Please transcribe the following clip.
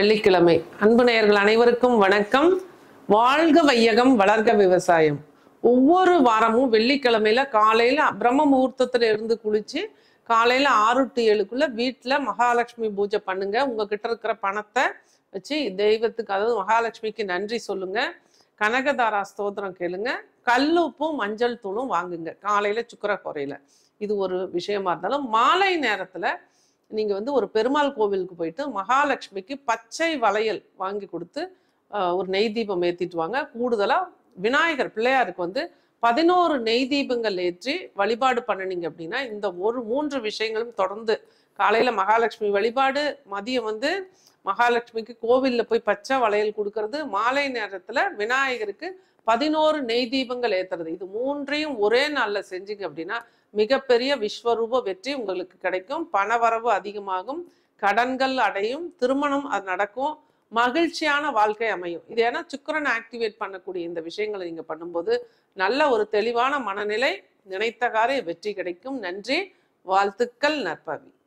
வெள்ளிக்கிழமை அன்பு நேயர்கள் அனைவருக்கும் வணக்கம் வாழ்க வையகம் வளர்க விவசாயம் ஒவ்வொரு வாரமும் வெள்ளிக்கிழமையில காலையில பிரம்ம முகூர்த்தத்துல இருந்து குளிச்சு காலையில ஆறு டு ஏழுக்குள்ள வீட்டுல மகாலட்சுமி பூஜை பண்ணுங்க உங்ககிட்ட இருக்கிற பணத்தை வச்சு தெய்வத்துக்கு அதாவது மகாலட்சுமிக்கு நன்றி சொல்லுங்க கனகதாரா ஸ்தோத்திரம் கேளுங்க கல்லுப்பும் மஞ்சள் தூளும் வாங்குங்க காலையில சுக்கர குறையில இது ஒரு விஷயமா இருந்தாலும் மாலை நேரத்துல நீங்க வந்து ஒரு பெருமாள் கோவிலுக்கு போயிட்டு மகாலட்சுமிக்கு பச்சை வளையல் வாங்கி கொடுத்து ஆஹ், ஒரு நெய் தீபம் ஏத்திட்டு வாங்க கூடுதலா விநாயகர் பிள்ளையாருக்கு வந்து பதினோரு நெய் தீபங்கள் ஏற்றி வழிபாடு பண்ணினீங்க அப்படின்னா இந்த ஒரு மூன்று விஷயங்களும் தொடர்ந்து காலையில மகாலட்சுமி வழிபாடு மதியம் வந்து மகாலட்சுமிக்கு கோவில்ல போய் பச்சை வளையல் கொடுக்கறது மாலை நேரத்துல விநாயகருக்கு பதினோரு நெய் தீபங்கள் ஏத்துறது இது மூன்றையும் ஒரே நாள்ல செஞ்சீங்க அப்படின்னா மிகப்பெரிய விஸ்வரூப வெற்றி உங்களுக்கு கிடைக்கும் பணவரவு அதிகமாகும் கடன்கள் அடையும் திருமணம் அது நடக்கும் மகிழ்ச்சியான வாழ்க்கை அமையும் இது ஏன்னா சுக்கிரன் ஆக்டிவேட் பண்ணக்கூடிய இந்த விஷயங்களை நீங்க பண்ணும்போது நல்ல ஒரு தெளிவான மனநிலை நினைத்த காரிய வெற்றி கிடைக்கும் நன்றி வாழ்த்துக்கள் நற்பவி